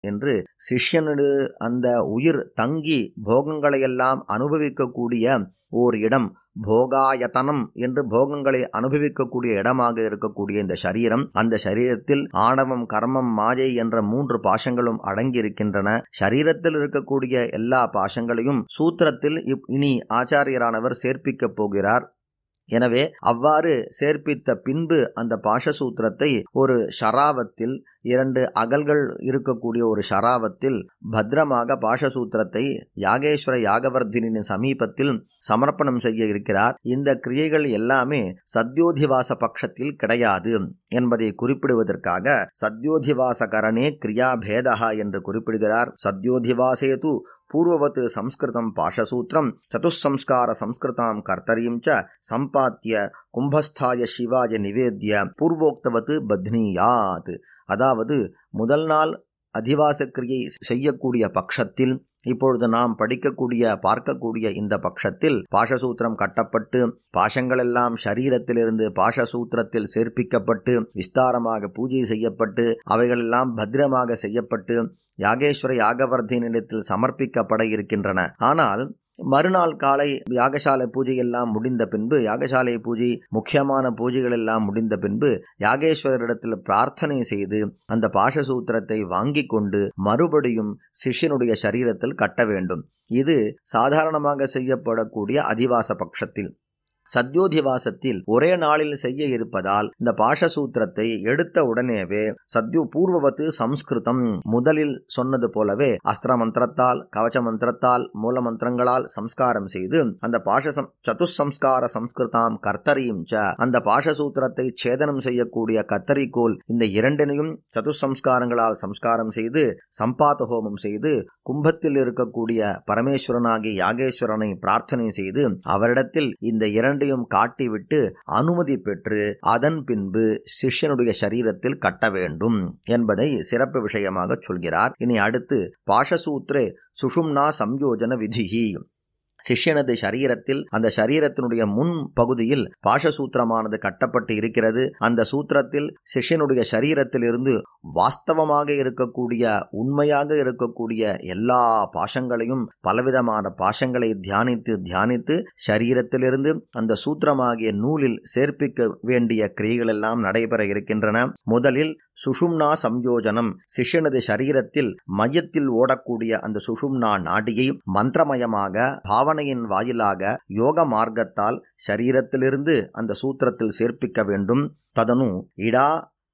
என்று சிஷ்யனோடு அந்த உயிர் தங்கி போகங்களையெல்லாம் அனுபவிக்கக்கூடிய ஓர் இடம் போகாயத்தனம் என்று போகங்களை அனுபவிக்கக்கூடிய இடமாக இருக்கக்கூடிய இந்த சரீரம் அந்த சரீரத்தில் ஆணவம் கர்மம் மாயை என்ற மூன்று பாசங்களும் அடங்கியிருக்கின்றன சரீரத்தில் இருக்கக்கூடிய எல்லா பாசங்களையும் சூத்திரத்தில் இனி ஆச்சாரியரானவர் சேர்ப்பிக்கப் போகிறார் எனவே அவ்வாறு சேர்ப்பித்த பின்பு அந்த பாஷசூத்திரத்தை ஒரு ஷராவத்தில் இரண்டு அகல்கள் இருக்கக்கூடிய ஒரு ஷராவத்தில் பத்திரமாக பாஷசூத்திரத்தை யாகேஸ்வர யாகவர்தினின் சமீபத்தில் சமர்ப்பணம் செய்ய இருக்கிறார் இந்த கிரியைகள் எல்லாமே சத்யோதிவாச பட்சத்தில் கிடையாது என்பதை குறிப்பிடுவதற்காக சத்யோதிவாசகரணே கிரியா பேதா என்று குறிப்பிடுகிறார் சத்யோதிவாசேது பூர்வவத் சம்ஸ்கிருதம் பாஷசூத்திரம் சதுசம்ஸ்கார சம்ஸ்கிருதாம் கர்த்தரீம் ச சம்பாத்திய கும்பஸ்தாய சிவாய நிவேத்திய பூர்வோக்தவத் பத்னியாத் அதாவது முதல் நாள் அதிவாச கிரியை செய்யக்கூடிய பட்சத்தில் இப்பொழுது நாம் படிக்கக்கூடிய பார்க்கக்கூடிய இந்த பட்சத்தில் பாஷசூத்திரம் கட்டப்பட்டு பாஷங்களெல்லாம் சரீரத்திலிருந்து பாஷசூத்திரத்தில் சேர்ப்பிக்கப்பட்டு விஸ்தாரமாக பூஜை செய்யப்பட்டு அவைகளெல்லாம் பத்திரமாக செய்யப்பட்டு யாகேஸ்வர யாகவர்தனிடத்தில் சமர்ப்பிக்கப்பட இருக்கின்றன ஆனால் மறுநாள் காலை யாகசாலை பூஜை எல்லாம் முடிந்த பின்பு யாகசாலை பூஜை முக்கியமான பூஜைகள் எல்லாம் முடிந்த பின்பு யாகேஸ்வரரிடத்தில் பிரார்த்தனை செய்து அந்த பாஷசூத்திரத்தை வாங்கி கொண்டு மறுபடியும் சிஷ்யனுடைய சரீரத்தில் கட்ட வேண்டும் இது சாதாரணமாக செய்யப்படக்கூடிய அதிவாச பட்சத்தில் சத்யோதிவாசத்தில் ஒரே நாளில் செய்ய இருப்பதால் இந்த பாஷசூத்திரத்தை எடுத்த உடனேவே சத்யு பூர்வவத்து சம்ஸ்கிருதம் முதலில் சொன்னது போலவே அஸ்திர மந்திரத்தால் கவச்ச மந்திரத்தால் மூல மந்திரங்களால் சம்ஸ்காரம் செய்து அந்த பாஷ சதுசம்ஸ்கார சம்ஸ்கிருதாம் கர்த்தரியும் ச அந்த பாஷசூத்திரத்தை சேதனம் செய்யக்கூடிய கத்தரிக்கோல் இந்த இரண்டினையும் சதுசம்ஸ்காரங்களால் சம்ஸ்காரம் செய்து சம்பாத ஹோமம் செய்து கும்பத்தில் இருக்கக்கூடிய பரமேஸ்வரனாகி யாகேஸ்வரனை பிரார்த்தனை செய்து அவரிடத்தில் இந்த இரண்டையும் காட்டிவிட்டு அனுமதி பெற்று அதன் பின்பு சிஷ்யனுடைய சரீரத்தில் கட்ட வேண்டும் என்பதை சிறப்பு விஷயமாக சொல்கிறார் இனி அடுத்து பாஷசூத்ரே சுஷும்னா சம்யோஜன விதிகி சிஷ்யனது சரீரத்தில் அந்த சரீரத்தினுடைய முன் பகுதியில் பாஷசூத்திரமானது கட்டப்பட்டு இருக்கிறது அந்த சூத்திரத்தில் சிஷ்யனுடைய சரீரத்திலிருந்து வாஸ்தவமாக இருக்கக்கூடிய உண்மையாக இருக்கக்கூடிய எல்லா பாஷங்களையும் பலவிதமான பாஷங்களை தியானித்து தியானித்து சரீரத்திலிருந்து அந்த சூத்திரமாகிய நூலில் சேர்ப்பிக்க வேண்டிய கிரியைகள் எல்லாம் நடைபெற இருக்கின்றன முதலில் சுஷும்னா சம்யோஜனம் சிஷ்யனது சரீரத்தில் மையத்தில் ஓடக்கூடிய அந்த சுஷும்னா நாடியை மந்திரமயமாக பாவனையின் வாயிலாக யோக மார்க்கத்தால் சரீரத்திலிருந்து அந்த சூத்திரத்தில் சேர்ப்பிக்க வேண்டும் ததனு இடா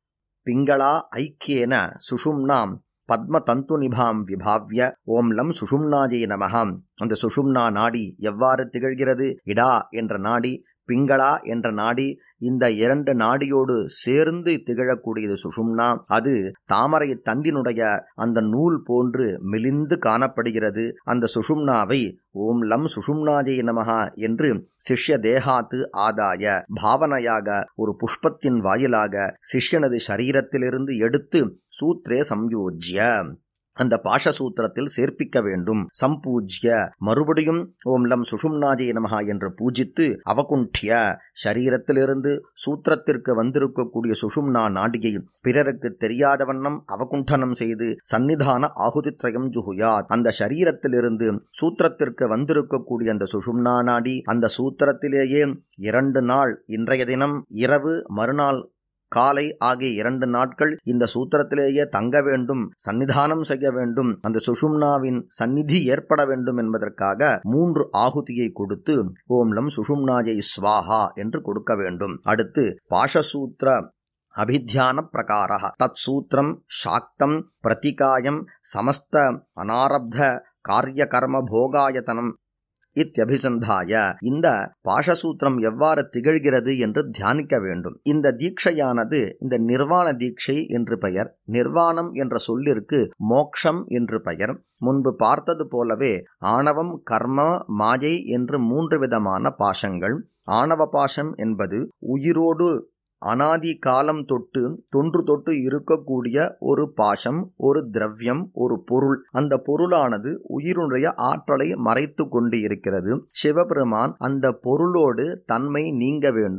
பிங்களா ஐக்கியேன சுஷும்னாம் பத்ம தந்து நிபாம் விபாவ்ய ஓம் லம் சுஷும்னாஜே நமகாம் அந்த சுஷும்னா நாடி எவ்வாறு திகழ்கிறது இடா என்ற நாடி பிங்களா என்ற நாடி இந்த இரண்டு நாடியோடு சேர்ந்து திகழக்கூடியது சுஷும்னா அது தாமரை தண்டினுடைய அந்த நூல் போன்று மெலிந்து காணப்படுகிறது அந்த சுஷும்னாவை ஓம் லம் சுஷும்னாஜே நமகா என்று சிஷ்ய தேகாத்து ஆதாய பாவனையாக ஒரு புஷ்பத்தின் வாயிலாக சிஷ்யனது சரீரத்திலிருந்து எடுத்து சூத்ரே சம்யோஜ்ய அந்த பாஷசூத்திரத்தில் சேர்ப்பிக்க வேண்டும் சம்பூஜ்ய மறுபடியும் ஓம் லம் சுஷும்னாஜே நமகா என்று பூஜித்து அவகுண்டிய சரீரத்திலிருந்து சூத்திரத்திற்கு வந்திருக்கக்கூடிய சுஷும்னா நாடியை பிறருக்கு தெரியாத வண்ணம் அவகுண்டனம் செய்து சந்நிதான ஆகுதித்ரயம் ஜுகுயாத் அந்த சரீரத்திலிருந்து சூத்திரத்திற்கு வந்திருக்கக்கூடிய அந்த சுஷும்னா நாடி அந்த சூத்திரத்திலேயே இரண்டு நாள் இன்றைய தினம் இரவு மறுநாள் காலை ஆகிய இரண்டு நாட்கள் இந்த சூத்திரத்திலேயே தங்க வேண்டும் சன்னிதானம் செய்ய வேண்டும் அந்த சுஷும்னாவின் சந்நிதி ஏற்பட வேண்டும் என்பதற்காக மூன்று ஆகுதியை கொடுத்து ஓம்லம் சுஷும்னாஜை ஸ்வாஹா என்று கொடுக்க வேண்டும் அடுத்து பாஷசூத்திர அபித்தியான பிரகார தத் சூத்திரம் சாக்தம் பிரதிகாயம் சமஸ்த அனாரப்த காரியகர்ம போகாயத்தனம் இத்தியபிசந்தாய இந்த பாஷசூத்திரம் எவ்வாறு திகழ்கிறது என்று தியானிக்க வேண்டும் இந்த தீட்சையானது இந்த நிர்வாண தீட்சை என்று பெயர் நிர்வாணம் என்ற சொல்லிற்கு மோக்ஷம் என்று பெயர் முன்பு பார்த்தது போலவே ஆணவம் கர்ம மாயை என்று மூன்று விதமான பாஷங்கள் ஆணவ பாஷம் என்பது உயிரோடு அனாதி காலம் தொட்டு தொன்று தொட்டு இருக்கக்கூடிய ஒரு பாசம் ஒரு திரவியம் ஒரு பொருள் அந்த பொருளானது உயிருடைய ஆற்றலை மறைத்து கொண்டு இருக்கிறது சிவபெருமான் அந்த பொருளோடு தன்மை நீங்க வேண்டும்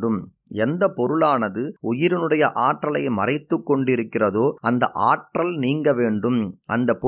எந்த பொருளானது உயிரினுடைய ஆற்றலை மறைத்து கொண்டிருக்கிறதோ அந்த ஆற்றல் நீங்க வேண்டும் அந்த